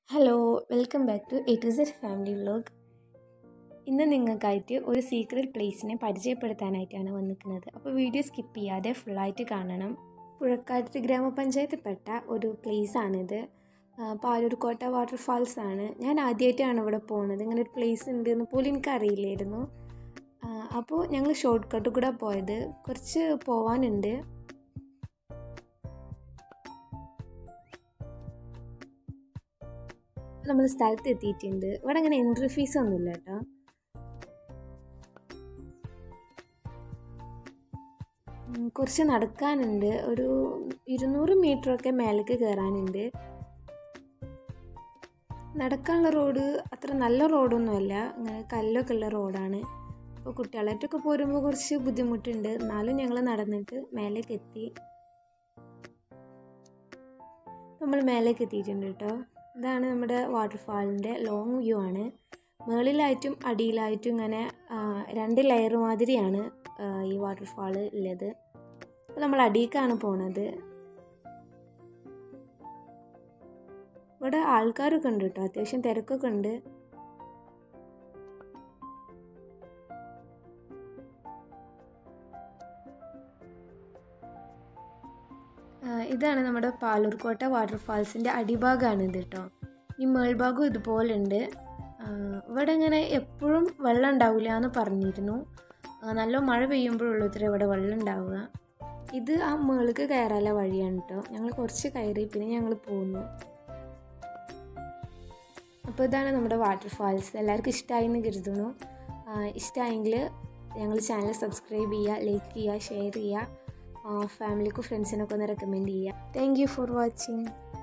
hello welcome back to A to Z family vlog ഇന്ന് നിങ്ങൾക്കായിട്ട് ഒരു സീക്രട്ട് പ്ലേസിനെ പരിചയപ്പെടുത്താനായിട്ടാണ് വന്നിരിക്കുന്നത് അപ്പോൾ വീഡിയോ സ്കിപ്പ് ചെയ്യാതെ ഫുള്ളായിട്ട് കാണണം പുഴക്കാട്ട് ഗ്രാമപഞ്ചായത്തിൽപ്പെട്ട ഒരു പ്ലേസാണിത് പാലൂർക്കോട്ട വാട്ടർഫാൾസ് ആണ് ഞാൻ ആദ്യമായിട്ടാണ് ഇവിടെ പോകുന്നത് ഇങ്ങനെ ഒരു പ്ലേസ് ഉണ്ട് എന്ന് പോലും എനിക്കറിയില്ലായിരുന്നു ആ, അപ്പോൾ ഞങ്ങൾ ഷോർട്ട് കട്ട് കൂടെ പോയത് കുറച്ച് പോവാനുണ്ട് നമ്മൾ സ്ഥലത്ത് എത്തിയിട്ടുണ്ട് ഇവിടെ അങ്ങനെ എൻട്രി ഫീസ് ഒന്നുമില്ല കേട്ടോ ഉം, കുറച്ച് നടക്കാനുണ്ട് ഒരു ഇരുന്നൂറ് മീറ്ററൊക്കെ മേലേക്ക് കയറാനുണ്ട് നടക്കാനുള്ള റോഡ് അത്ര നല്ല റോഡൊന്നുമല്ല അങ്ങനെ കല്ലൊക്കെ ഉള്ള റോഡാണ് അപ്പോൾ കുട്ടികളായിട്ടൊക്കെ പോരുമ്പോൾ കുറച്ച് ബുദ്ധിമുട്ടുണ്ട് എന്നാലും ഞങ്ങൾ നടന്നിട്ട് മേലേക്ക് എത്തി നമ്മൾ മേലേക്ക് എത്തിയിട്ടുണ്ട് കേട്ടോ ഇതാണ് നമ്മുടെ വാട്ടർഫാളിൻ്റെ ലോങ് വ്യൂ ആണ് മുകളിലായിട്ടും അടിയിലായിട്ടും ഇങ്ങനെ ആ, രണ്ട് ലെയർ മാതിരിയാണ് ആ, ഈ വാട്ടർഫാൾ ഉള്ളത് അപ്പോൾ നമ്മൾ അടിയിലേക്കാണ് പോണത് ഇവിടെ ആൾക്കാരൊക്കെ ഉണ്ട് കേട്ടോ അത്യാവശ്യം തിരക്കൊക്കെ ഉണ്ട് ആ, ഇതാണ് നമ്മുടെ പാലൂർക്കോട്ട വാട്ടർഫാൾസിൻ്റെ അടിഭാഗമാണ് ഇത് കേട്ടോ ഈ മേൾഭാഗം ഇതുപോലെ ഉണ്ട് ആ, ഇവിടെ ഇങ്ങനെ എപ്പോഴും വെള്ളം ഉണ്ടാവില്ല എന്ന് പറഞ്ഞിരുന്നു ആ, നല്ല മഴ പെയ്യുമ്പോഴുള്ളൂ ഇത്ര ഇവിടെ വെള്ളം ഉണ്ടാവുക ഇത് ആ മേൾക്ക് കയറാനുള്ള വഴിയാണ് കേട്ടോ ഞങ്ങൾ കുറച്ച് കയറി പിന്നെ ഞങ്ങൾ പോന്നു അപ്പോൾ ഇതാണ് നമ്മുടെ വാട്ടർഫാൾസ് എല്ലാവർക്കും ഇഷ്ടമായി എന്ന് കരുതുന്നു ഇഷ്ടമായെങ്കിൽ ഞങ്ങൾ ചാനൽ സബ്സ്ക്രൈബ് ചെയ്യുക ലൈക്ക് ചെയ്യുക ഷെയർ ചെയ്യുക ഫാമിലിക്കും ഫ്രണ്ട്സിനൊക്കെ ഒന്ന് റെക്കമെൻഡ് ചെയ്യുക താങ്ക് യു ഫോർ വാച്ചിങ്